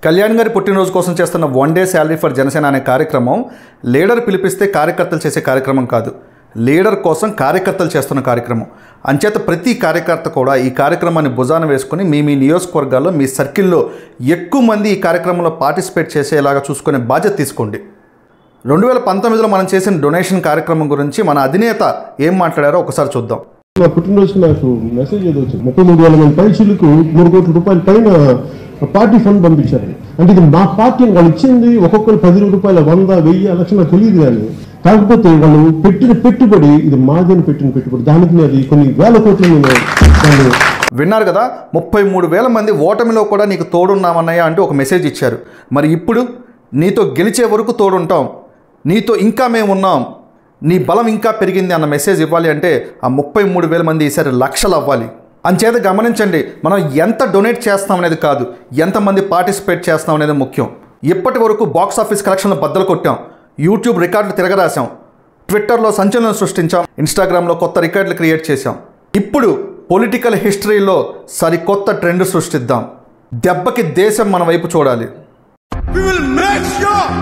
కళ్యాణ్ గారి పుట్టినరోజు కోసం చేస్తున్న one day salary for Janasena అనే కార్యక్రమం లీడర్ పిలిపిస్తే కార్యకర్తలు చేసే కార్యక్రమం కాదు లీడర్ కోసం కార్యకర్తలు చేస్తున్న కార్యక్రమం అంచేత ప్రతి కార్యకర్త కూడా ఈ కార్యక్రమాన్ని భుజాన వేసుకుని మీ మీ నియోజకవర్గాల్లో మీ సర్కిల్లో ఎక్కువ మంది ఈ కార్యక్రమంలో పార్టిసిపేట్ చేసేలాగా చూసుకునే బాధ్యత తీసుకోండి రెండు వేల పంతొమ్మిదిలో మనం చేసిన డొనేషన్ కార్యక్రమం గురించి మన అధినేత ఏం మాట్లాడారో ఒకసారి చూద్దాం నా పుట్టినరోజుకి నాకు మెసేజ్ ఏదో వచ్చింది ముప్పై మూడు వేల మంది పైసలకు మూడు కోట్ల రూపాయల పైన పార్టీ ఫండ్ పంపించారు అంటే ఇది మా పార్టీ వాళ్ళు ఇచ్చింది ఒక్కొక్కరు పది రూపాయల వంద వెయ్యి లక్ష నాకు తెలియదు కానీ కాకపోతే వాళ్ళు పెట్టిన పెట్టుబడి ఇది మాదని పెట్టిన పెట్టుబడి దానికి అది కొన్ని వేల కోట్లు నేను వాళ్ళు విన్నారు కదా ముప్పై మూడు వేల మంది ఓటమిలో కూడా నీకు తోడున్నామన్నయ్య అంటూ ఒక మెసేజ్ ఇచ్చారు మరి ఇప్పుడు నీతో గెలిచే వరకు తోడుంటాం నీతో ఇంకా మేము ఉన్నాం నీ బలం ఇంకా పెరిగింది అన్న మెసేజ్ ఇవ్వాలి అంటే ఆ ముప్పై మూడు వేల మంది ఈసారి లక్షలు అవ్వాలి అంచేత గమనించండి మనం ఎంత డొనేట్ చేస్తాం అనేది కాదు ఎంతమంది పార్టిసిపేట్ చేస్తాం అనేది ముఖ్యం ఇప్పటి వరకు బాక్స్ ఆఫీస్ కలెక్షన్లు బద్దలు కొట్టాం యూట్యూబ్ రికార్డులు తిరగరాశాం ట్విట్టర్లో సంచలనం సృష్టించాం ఇన్స్టాగ్రామ్లో కొత్త రికార్డులు క్రియేట్ చేశాం ఇప్పుడు పొలిటికల్ హిస్టరీలో సరికొత్త ట్రెండ్ సృష్టిద్దాం దెబ్బకి దేశం మన వైపు చూడాలి We will make sure